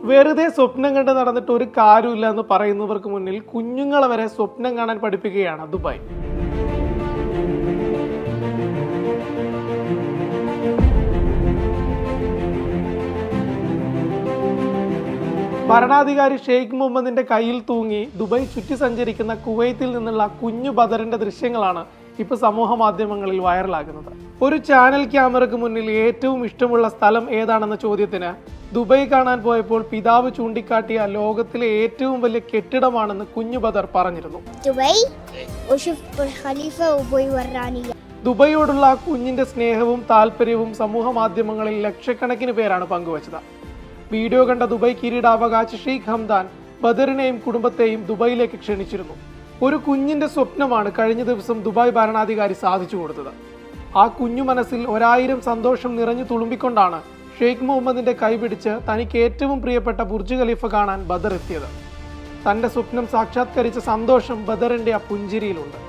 വെറുതെ സ്വപ്നം കണ്ട് നടന്നിട്ട് ഒരു കാര്യമില്ല എന്ന് പറയുന്നവർക്ക് മുന്നിൽ കുഞ്ഞുങ്ങളെ വരെ സ്വപ്നം കാണാൻ പഠിപ്പിക്കുകയാണ് ദുബായ് ഭരണാധികാരി ഷെയ്ഖ് മുഹമ്മദിന്റെ കയ്യിൽ തൂങ്ങി ദുബായ് ചുറ്റി സഞ്ചരിക്കുന്ന കുവൈത്തിൽ നിന്നുള്ള കുഞ്ഞു ബദറിന്റെ ദൃശ്യങ്ങളാണ് ഇപ്പൊ സമൂഹ മാധ്യമങ്ങളിൽ വൈറലാകുന്നത് ഒരു ചാനൽ ക്യാമറയ്ക്ക് മുന്നിൽ ഏറ്റവും ഇഷ്ടമുള്ള സ്ഥലം ഏതാണെന്ന ചോദ്യത്തിന് ദുബായ് കാണാൻ പോയപ്പോൾ പിതാവ് ചൂണ്ടിക്കാട്ടിയ ലോകത്തിലെ ഏറ്റവും വലിയ കെട്ടിടമാണെന്ന് കുഞ്ഞു ബദർ പറഞ്ഞിരുന്നു دبي وشفت برج خليفة وابوي وراني إياه. ദുബൈയോടുള്ള ആ കുഞ്ഞിന്റെ സ്നേഹവും താല്പര്യവും സമൂഹ മാധ്യമങ്ങളിൽ ലക്ഷക്കണക്കിന് പേരാണ് പങ്കുവച്ചത് വീഡിയോ കണ്ട ദുബായ് കിരീടാവകാശി ഷെയ്ഖ് ഹംദാൻ ബദറിനെയും കുടുംബത്തെയും ദുബായിലേക്ക് ക്ഷണിച്ചിരുന്നു ഒരു കുഞ്ഞിന്റെ സ്വപ്നമാണ് കഴിഞ്ഞ ദിവസം ദുബായ് ഭരണാധികാരി സാധിച്ചു കൊടുത്തത് ആ കുഞ്ഞു മനസ്സിൽ ഒരായിരം സന്തോഷം നിറഞ്ഞു തുളുമ്പിക്കൊണ്ടാണ് ഷെയ്ഖ് മുഹമ്മദിന്റെ കൈപിടിച്ച് തനിക്ക് ഏറ്റവും പ്രിയപ്പെട്ട ബുർജ് ഖലീഫ കാണാൻ ബദർ എത്തിയത് തന്റെ സ്വപ്നം സാക്ഷാത്കരിച്ച സന്തോഷം ബദറിന്റെ ആ പുഞ്ചിരിയിലുണ്ട്